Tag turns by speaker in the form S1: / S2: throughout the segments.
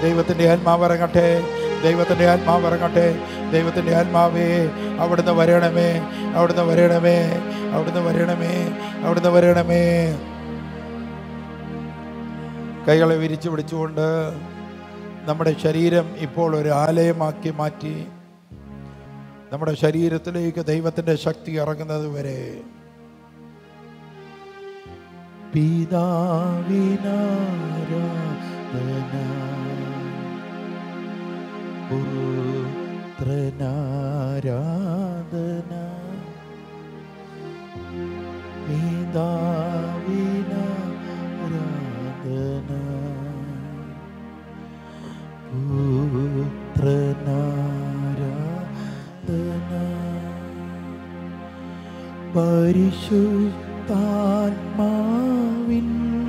S1: ദൈവത്തിൻ്റെ ആത്മാവ് ഇറങ്ങട്ടെ ദൈവത്തിൻ്റെ ആത്മാവ് ഇറങ്ങട്ടെ ദൈവത്തിൻ്റെ ആത്മാവേ അവിടുന്ന് വരണമേ അവിടുന്ന് വരണമേ അവിടുന്ന് വരണമേ അവിടുന്ന് വരണമേ കൈകളെ വിരിച്ചു പിടിച്ചുകൊണ്ട് നമ്മുടെ ശരീരം ഇപ്പോൾ ഒരു ആലയമാക്കി മാറ്റി നമ്മുടെ ശരീരത്തിലേക്ക് ദൈവത്തിൻ്റെ ശക്തി ഇറങ്ങുന്നത് വരെ പുത്രനാരാധന പിതാവിനാരാധന പുത്രനാരാധന പരിശുദ്ധാത്മാവിൻ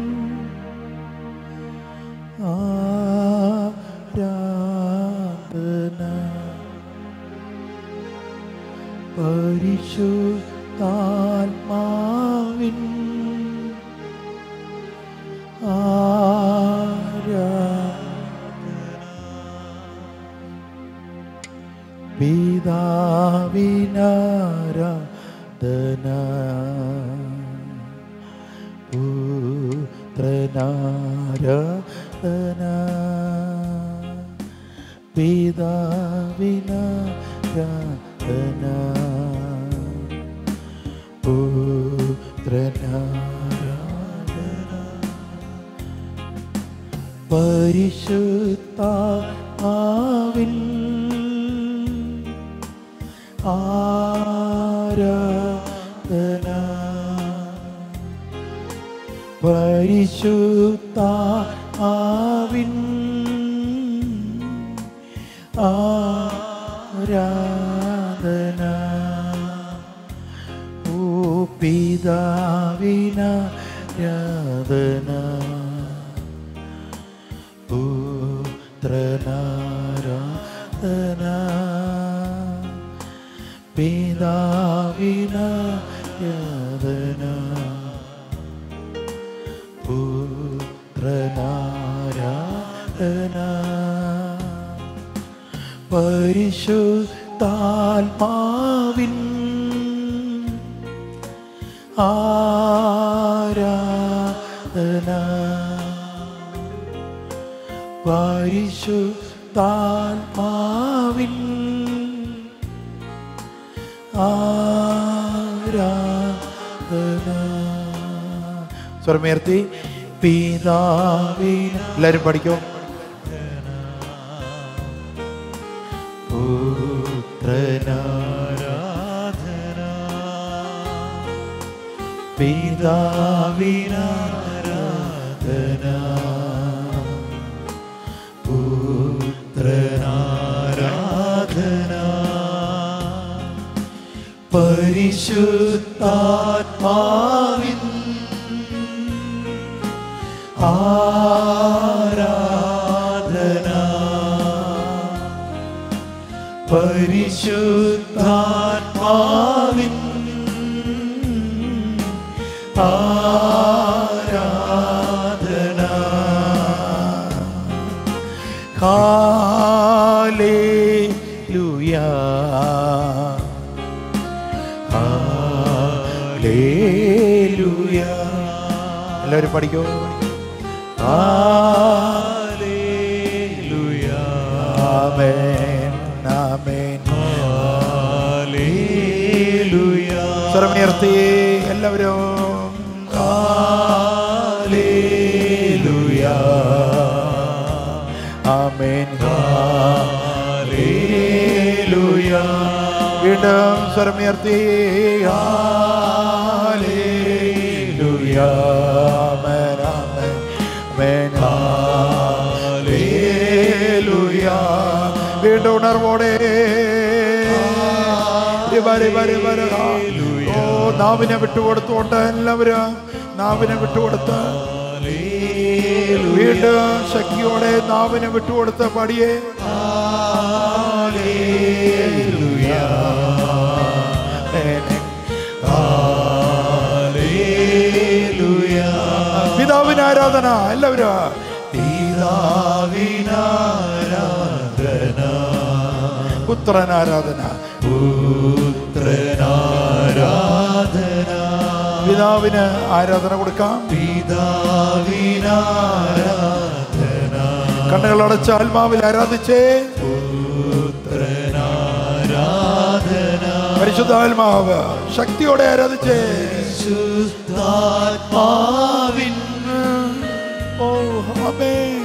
S1: ആരാധന പരിശുദ്ധാത്മാവിൻ ആരാധന പിതാവിനാരാധന പുത്രനാരാധന പിതാവിനാരാധന പുത്രനാരാധന പരിശുദ്ധാവിൻ ആരാധന പരിശുദ്ധാവിൻ ആരാധന ഓ പിതാവിന രാധന പുത്രനാരാധന പിതാവിന രാധന പുത്രനാരാധന പരിശുദ്ധാത്മാവിൻ ആരാധന പരിശുദ്ധാത്മാവിൻ ആരാധന സ്വരമേർത്തി പിതാവിൻ എല്ലാവരും പഠിക്കും പുത്രനാരാധന പിതാവിനാരാധന പുത്രനാരാധന പരിശുദ്ധാത്മാവിൻ ആരാധന പരിശുദ്ധാത്മാവിൻ ആരാധന ഹാലേലുയാ ഹാലേലുയാ എല്ലാവരും പഠിക്കോ ഹാലേലുയാ ആമേൻ ആമേൻ ഹാലേലുയാ സ്വരമുയർത്തി എല്ലാവരും ഹാലേലുയാ ആമേൻ ഹാലേലുയാ വീണ്ടും സ്വരമുയർത്തി ഹാലേലുയാ ആമേൻ ആമേൻ ആമേൻ ഹാലേലുയാ വീണ്ടും ഉണർവോടെ വരെ വരെ വരെ ഓ നാവിനെ വിട്ടുകൊടുത്തുകൊണ്ട് എല്ലാവരും നാവിനെ വിട്ടുകൊടുത്ത് വീണ്ടും ശക്തിയോടെ നാവിനെ വിട്ടുകൊടുത്ത് പടിയെ പിതാവിന് ആരാധന എല്ലാവരും പിതാവിനാ പുത്രൻ ആരാധന
S2: പുത്രനാരാധന
S1: പിതാവിന് ആരാധന കൊടുക്കാം
S2: പിതാവിനാരാധന
S1: കണ്ണുകളടച്ച ആത്മാവിൽ ആരാധിച്ചേ
S2: പുത്രനാരാധന
S1: പരിശുദ്ധാത്മാവ് ശക്തിയോടെ ആരാധിച്ചേ
S2: ശുദ്ധാത്മാവിൻ
S1: ഓ ആമേൻ.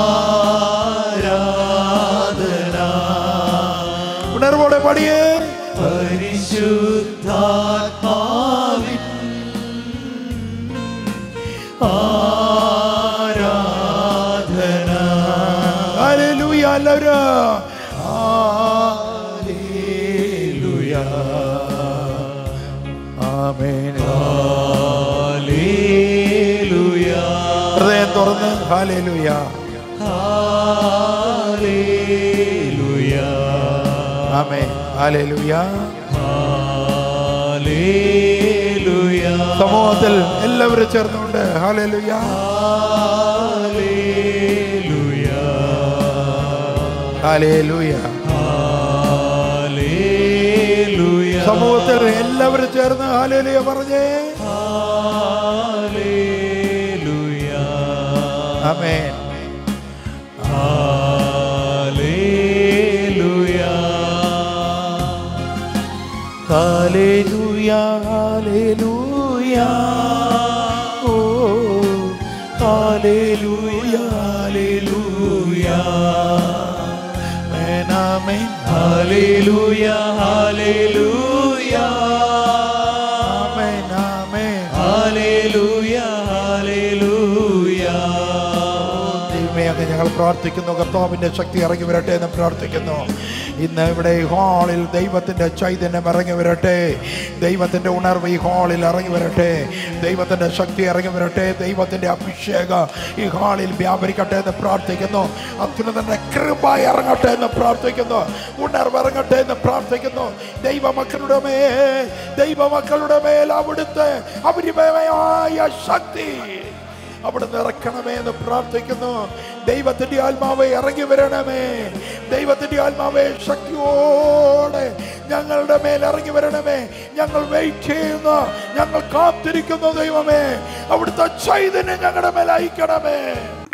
S2: ആരാധന
S1: ഉണർവോടെ പാടിയേ
S2: പരിശുദ്ധാത്മാവിൻ ആരാധന
S1: ഹല്ലേലൂയ എല്ലാവരും
S2: ഹല്ലേലൂയ
S1: ആമേൻ
S2: ഹല്ലേലൂയ
S1: ഹൃദയം തുറന്ന് ഹാലേലൂയ
S2: ഹല്ലേലൂയ
S1: ആമേൻ ഹാലേലൂയ
S2: ഹല്ലേലൂയ
S1: സമൂഹത്തിൽ എല്ലാവരും ചേർന്നുകൊണ്ട് ഹാലേലൂയ
S2: ഹല്ലേലൂയ
S1: ഹാലേലൂയ
S2: ഹല്ലേലൂയ
S1: സമൂഹത്തിൽ എല്ലാവരും ചേർന്ന് ഹാലേലൂയ പറഞ്ഞേ
S2: ഹല്ലേലൂയ
S1: ആമേൻ
S2: ഹല്ലേലൂയ
S1: ഹാലേലൂയ ഹാലേലൂയ ഓ ഹാലേലൂയ ഹാലേലൂയ ആമേൻ ആമേൻ
S2: ഹല്ലേലൂയ ഹല്ലേലൂയ
S1: ആമേൻ ആമേൻ
S2: ഹല്ലേലൂയ ഹല്ലേലൂയ
S1: ദൈവമേ അങ്ങ് ഞങ്ങൾ പ്രാർത്ഥിക്കുന്നു കർത്താവിൻ്റെ ശക്തി ഇറങ്ങി വരട്ടെ എന്ന് പ്രാർത്ഥിക്കുന്നു ഇന്ന് ഇവിടെ ഈ ഹാളിൽ ദൈവത്തിൻ്റെ ചൈതന്യം ഇറങ്ങി വരട്ടെ ദൈവത്തിൻ്റെ ഉണർവ് ഈ ഹാളിൽ ഇറങ്ങി വരട്ടെ ദൈവത്തിൻ്റെ ശക്തി ഇറങ്ങി വരട്ടെ ദൈവത്തിൻ്റെ അഭിഷേക ഈ ഹാളിൽ വ്യാപരിക്കട്ടെ എന്ന് പ്രാർത്ഥിക്കുന്നു അത്യുന്നതൻ്റെ കൃപ ഇറങ്ങട്ടെ എന്ന് പ്രാർത്ഥിക്കുന്നു ഉണർവ് ഇറങ്ങട്ടെ എന്ന് പ്രാർത്ഥിക്കുന്നു ദൈവമക്കളുടെ മേൽ ദൈവമക്കളുടെ മേൽ അവിടുത്തെ അപരിമയമായ ശക്തി അവിടുന്ന് ഇറക്കണമേ എന്ന് പ്രാർത്ഥിക്കുന്നു ദൈവത്തിന്റെ ആത്മാവെ ഇറങ്ങി വരണമേ ദൈവത്തിന്റെ ആത്മാവെ ശക്തിയോടെ ഞങ്ങളുടെ മേൽ ഇറങ്ങി വരണമേ ഞങ്ങൾ വെയിറ്റ് ചെയ്യുന്നു ഞങ്ങൾ കാത്തിരിക്കുന്നു ദൈവമേ അവിടുത്തെ ചൈതന്യം ഞങ്ങളുടെ മേൽ അയക്കണമേ